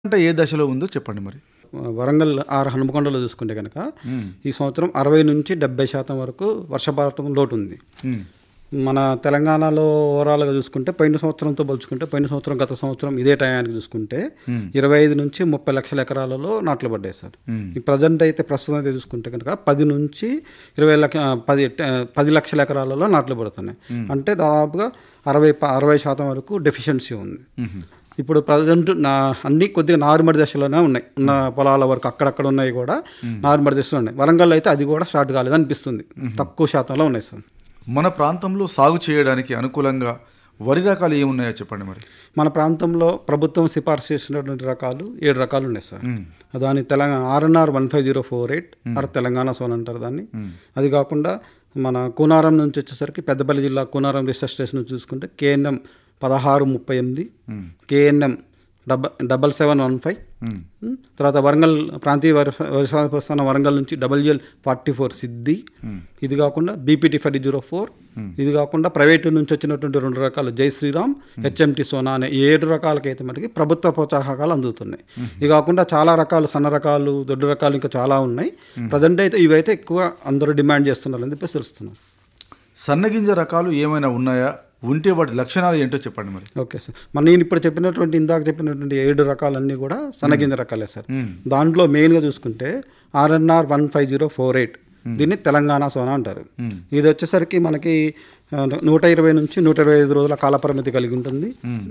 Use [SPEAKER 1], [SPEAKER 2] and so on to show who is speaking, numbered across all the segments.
[SPEAKER 1] పంట ఏ దశలో ఉందో చెప్పండి మరి
[SPEAKER 2] వరంగల్ ఆరు హనుమకొండలో చూసుకుంటే కనుక ఈ సంవత్సరం అరవై నుంచి డెబ్బై శాతం వరకు వర్షపాతం లోటు ఉంది
[SPEAKER 1] మ్మ్.
[SPEAKER 2] మన తెలంగాణలో ఓవరాల్గా చూసుకుంటే పోయిన సంవత్సరంతో పోల్చుకుంటే పోయిన సంవత్సరం గత సంవత్సరం ఇదే టయానికి చూసుకుంటే ఇరవై ఐదు నుంచి ముప్పై లక్షల ఎకరాలలో నాట్లు పడ్డాయి సార్
[SPEAKER 1] మ్మ్.
[SPEAKER 2] ఈ ప్రజెంట్ అయితే ప్రస్తుతం అయితే చూసుకుంటే కనుక పది నుంచి ఇరవై లక్ష పది పది లక్షల ఎకరాలలో నాట్లు పడుతున్నాయి అంటే దాదాపుగా అరవై ప- అరవై శాతం వరకు డెఫిషియన్సీ ఉంది
[SPEAKER 1] మ్మ్.
[SPEAKER 2] ఇప్పుడు ప్రజెంట్ నా అన్ని కొద్దిగా నారుమడి దశలోనే ఉన్నాయి ఉన్న పొలాల వరకు అక్కడక్కడ ఉన్నాయి కూడా నారుమడి దశలో ఉన్నాయి వరంగల్ అయితే అది కూడా స్టార్ట్ కాలేదు అనిపిస్తుంది తక్కువ శాతంలో ఉన్నాయి సార్
[SPEAKER 1] మన ప్రాంతంలో సాగు చేయడానికి అనుకూలంగా వరి రకాలు ఏమున్నాయో చెప్పండి మరి
[SPEAKER 2] మన ప్రాంతంలో ప్రభుత్వం సిఫార్సు చేసినటువంటి రకాలు ఏడు రకాలు ఉన్నాయి సార్
[SPEAKER 1] మ్మ్.
[SPEAKER 2] దాని Telangana RNR one five zero four eight R Telangana సోన్ అంటారు దాన్ని అది కాకుండా మన కూనారం నుంచి వచ్చేసరికి పెద్దపల్లి జిల్లా కూనారం రీసెర్చ్ స్టేషన్ నుంచి చూసుకుంటే కేఎన్ఎం పదహారు ముప్పై ఎనిమిది
[SPEAKER 1] మ్మ్.
[SPEAKER 2] కేఎన్ఎం డబ డబల్ సెవెన్ వన్ ఫైవ్
[SPEAKER 1] మ్మ్.
[SPEAKER 2] ఉమ్, తర్వాత వరంగల్ ప్రాంతీయ వ్యవసా- వ్యవసాయ ప్రస్థానం వరంగల్ నుంచి డబల్యూఎల్ ఫార్టీ ఫోర్ సిద్ధి ఇది కాకుండా బీపీటీ ఫైవ్ జీరో ఫోర్ ఇది కాకుండా ప్రైవేటు నుంచి వచ్చినటువంటి రెండు రకాలు జై శ్రీరామ్ హెచ్ఎంటి సోనా అనే ఈ ఏడు రకాలకైతే మనకి ప్రభుత్వ ప్రోత్సాహకాలు అందుతున్నాయి ఇది కాకుండా చాలా రకాలు సన్న రకాలు దొడ్డు రకాలు ఇంకా చాలా ఉన్నాయి ప్రజెంట్ అయితే ఇవైతే ఎక్కువ అందరూ డిమాండ్ చేస్తున్నారు అని చెప్పేసి తెలుస్తున్నాం
[SPEAKER 1] సన్నగింజ రకాలు ఏమైనా ఉన్నాయా ఉంటే వాటి లక్షణాలు ఏంటో చెప్పండి మరి
[SPEAKER 2] ఓకే సార్ మరి నేను ఇప్పుడు చెప్పినటువంటి ఇందాక చెప్పినటువంటి ఏడు రకాలన్నీ కూడా సన్నగింజ రకాలే సార్
[SPEAKER 1] మ్మ్.
[SPEAKER 2] దాంట్లో మెయిన్గా చూసుకుంటే RNR one five zero four eight దీన్ని తెలంగాణ సోనా అంటారు
[SPEAKER 1] మ్మ్.
[SPEAKER 2] ఇది వచ్చేసరికి మనకి ఆ, నూట ఇరవై నుంచి నూట ఇరవై ఐదు రోజుల కాలపరిమితి కలిగి ఉంటుంది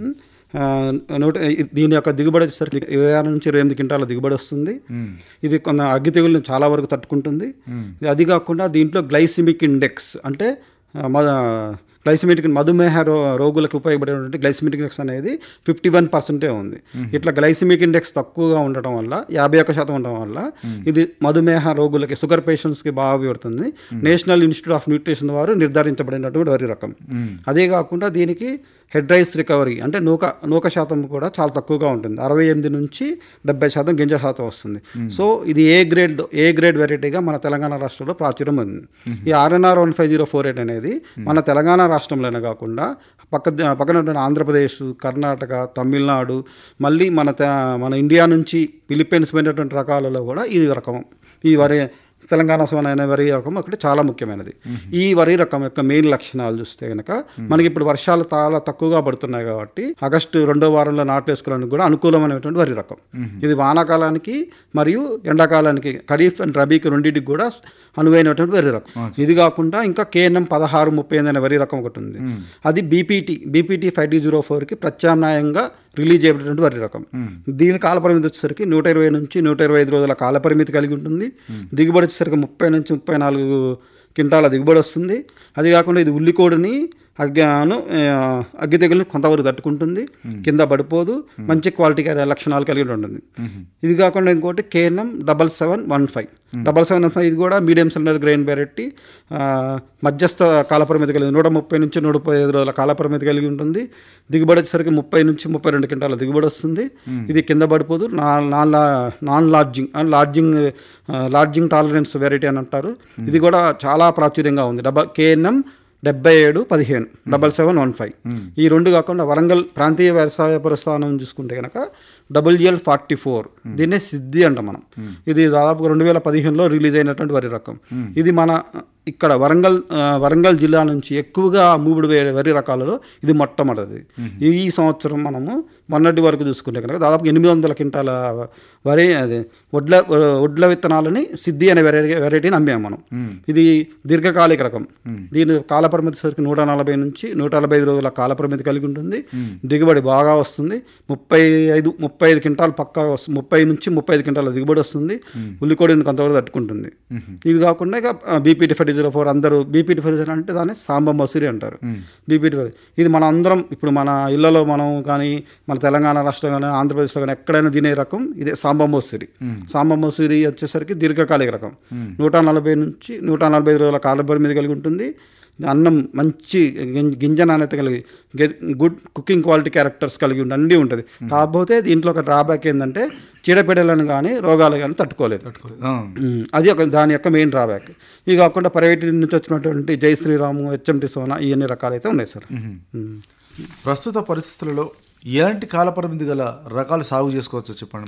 [SPEAKER 2] ఆ, నూట దీని యొక్క దిగుబడి వచ్చేసరికి ఇరవై ఆరు నుంచి ఇరవై ఎనిమిది క్వింటాల దిగుబడి వస్తుంది
[SPEAKER 1] మ్మ్.
[SPEAKER 2] ఇది కొంత అగ్గి తెగులను చాలా వరకు తట్టుకుంటుంది ఇది అది కాకుండా దీంట్లో గ్లైసిమిక్ ఇండెక్స్ అంటే ఆ, మ గ్లైసిమిక్ మధుమేహ రో రోగులకు ఉపయోగపడేటువంటి గ్లైసిమిక్ ఇండెక్స్ అనేది ఫిఫ్టీ వన్ పర్సెంటే ఉంది ఇట్లా గ్లైసిమిక్ ఇండెక్స్ తక్కువగా ఉండటం వల్ల యాభై ఒక్క శాతం ఉండటం వల్ల ఇది మధుమేహ రోగులకి షుగర్ పేషెంట్స్కి బాగా ఉపయోగపడుతుంది నేషనల్ ఇన్స్టిట్యూట్ ఆఫ్ న్యూట్రిషన్ వారు నిర్ధారించబడినటువంటి వరి రకం అదే కాకుండా దీనికి హెడ్ రైస్ రికవరీ అంటే నూక నూక శాతం కూడా చాలా తక్కువగా ఉంటుంది అరవై ఎనిమిది నుంచి డెబ్బై శాతం గింజ శాతం వస్తుంది సో ఇది ఏ గ్రేడ్ ఏ గ్రేడ్ వెరైటీగా మన తెలంగాణ రాష్ట్రంలో ప్రాచుర్యం ఉంది ఈ RNR one five zero four eight అనేది మన తెలంగాణ రాష్ట్రంలోనే కాకుండా పక్క పక్కన ఉన్నటువంటి ఆంధ్రప్రదేశ్ కర్ణాటక తమిళనాడు మళ్ళీ మన తె- మన ఇండియా నుంచి ఫిలిప్పీన్స్ పోయినటువంటి రకాలలో కూడా ఇది రకం ఈ వరి తెలంగాణ సోన అనే వరి రకం ఒకటి చాలా ముఖ్యమైనది ఈ వరి రకం యొక్క మెయిన్ లక్షణాలు చూస్తే కనుక మనకి ఇప్పుడు వర్షాలు చాలా తక్కువగా పడుతున్నాయి కాబట్టి ఆగస్టు రెండో వారంలో నాటేసుకోవడానికి కూడా అనుకూలమైనటువంటి వరి రకం ఇది వానాకాలానికి మరియు ఎండాకాలానికి ఖరీఫ్ అండ్ రబీకి రెండింటికి కూడా అనువైనటువంటి వరి రకం ఇది కాకుండా ఇంకా కేఎన్ఎం పదహారు ముప్పై ఎనిమిది అనే వరి రకం ఒకటి ఉంది అది BPT BPT five D zero ఫోర్కి ప్రత్యామ్నాయంగా రిలీజ్ చేయబడినటువంటి వరి రకం దీని కాలపరిమితి వచ్చేసరికి నూట ఇరవై నుంచి నూట ఇరవై ఐదు రోజుల కాలపరిమితి కలిగి ఉంటుంది దిగుబడి వచ్చేసరికి ముప్పై నుంచి ముప్పై నాలుగు క్వింటాల దిగుబడి వస్తుంది అది కాకుండా ఇది ఉల్లికోడిని అగ్గాను ఆ, అగ్గి తెగుల్ని కొంతవరకు తట్టుకుంటుంది కింద పడిపోదు మంచి క్వాలిటీ లక్షణాలు కలిగి ఉంటుంది ఇది కాకుండా ఇంకోటి KNM double seven one five double seven one five ఇది కూడా మీడియం సిలిండర్ గ్రెయిన్ వెరైటీ ఆ, మధ్యస్థ కాలపరిమితి కలిగి నూట ముప్పై నుంచి నూట ముప్పై ఐదు రోజుల కాలపరిమితి కలిగి ఉంటుంది దిగుబడి వచ్చేసరికి ముప్పై నుంచి ముప్పై రెండు క్వింటాల దిగుబడి వస్తుంది ఇది కింద పడిపోదు నా- నాన్ లా- non lodging ah, lodging ah, lodging tolerance variety అని అంటారు ఇది కూడా చాలా ప్రాచుర్యంగా ఉంది డబల్ కేఎన్ఎం డెబ్బై ఏడు పదిహేను డబల్ సెవెన్ వన్ ఫైవ్ ఈ రెండు కాకుండా వరంగల్ ప్రాంతీయ వ్యవసాయ ప్రస్థానం చూసుకుంటే కనుక డబ్ల్యూఎల్ ఫార్టీ ఫోర్ దీన్నే సిద్ధి అంట మనం ఇది దాదాపుగా రెండు వేల పదిహేనులో రిలీజ్ అయినటువంటి వరి రకం ఇది మన ఇక్కడ వరంగల్ ఆ, వరంగల్ జిల్లా నుంచి ఎక్కువగా మూడు వే- వరి రకాలలో ఇది మొట్టమొదటిది ఈ సంవత్సరం మనము మొన్నటి వరకు చూసుకుంటే కనుక దాదాపు ఎనిమిది వందల క్వింటాల వరి అదే వడ్ల వడ్ల విత్తనాలని సిద్ధి అనే వెరైటీ వెరైటీని అమ్మాము మనం ఇది దీర్ఘకాలిక రకం దీని కాలపరిమితి సరికి నూట నలభై నుంచి నూట నలభై ఐదు రోజుల కాలపరిమితి కలిగి ఉంటుంది దిగుబడి బాగా వస్తుంది ముప్పై ఐదు ముప్పై ఐదు క్వింటాలు పక్కా వస్తుంది ముప్పై నుంచి ముప్పై ఐదు క్వింటాల దిగుబడి వస్తుంది ఉల్లికోడిని కొంతవరకు తట్టుకుంటుంది ఇవి కాకుండా ఇక బీపీటీ ఫైవ్ జీరో ఫోర్ అందరూ బీపీటీ ఫైవ్ జీరో అంటే దాన్ని సాంబ మసూరి అంటారు బీపీటీ ఫైవ్ ఇది మన అందరం ఇప్పుడు మన ఇళ్లలో మనం కానీ మన తెలంగాణ రాష్ట్రం కానీ ఆంధ్రప్రదేశ్లో కానీ ఎక్కడైనా తినే రకం ఇదే సాంబ మసూరి సాంబ మసూరి వచ్చేసరికి దీర్ఘకాలిక రకం నూట నలభై నుంచి నూట నలభై ఐదు రోజుల కాలపరి మీద కలిగి ఉంటుంది అన్నం మంచి గిం- గింజ నాణ్యత కలిగి గె- గుడ్ కుకింగ్ క్వాలిటీ క్యారెక్టర్స్ కలిగి ఉండి అన్నీ ఉంటుంది కాకపోతే దీంట్లో ఒక డ్రాబ్యాక్ ఏంటంటే చీడపీడలను కానీ రోగాలు కానీ తట్టుకోలేదు
[SPEAKER 1] తట్టుకోలేదు ఆ.
[SPEAKER 2] ఉమ్, అది ఒక దాని యొక్క మెయిన్ డ్రాబ్యాక్ ఇవి కాకుండా ప్రైవేట్ నుంచి వచ్చినటువంటి జై శ్రీరాము హెచ్ఎంటి సోనా ఇవన్నీ రకాలైతే ఉన్నాయి సార్ ఉమ్.
[SPEAKER 1] ప్రస్తుత పరిస్థితులలో ఎలాంటి కాలపరిమితి గల రకాలు సాగు చేసుకోవచ్చో చెప్పండి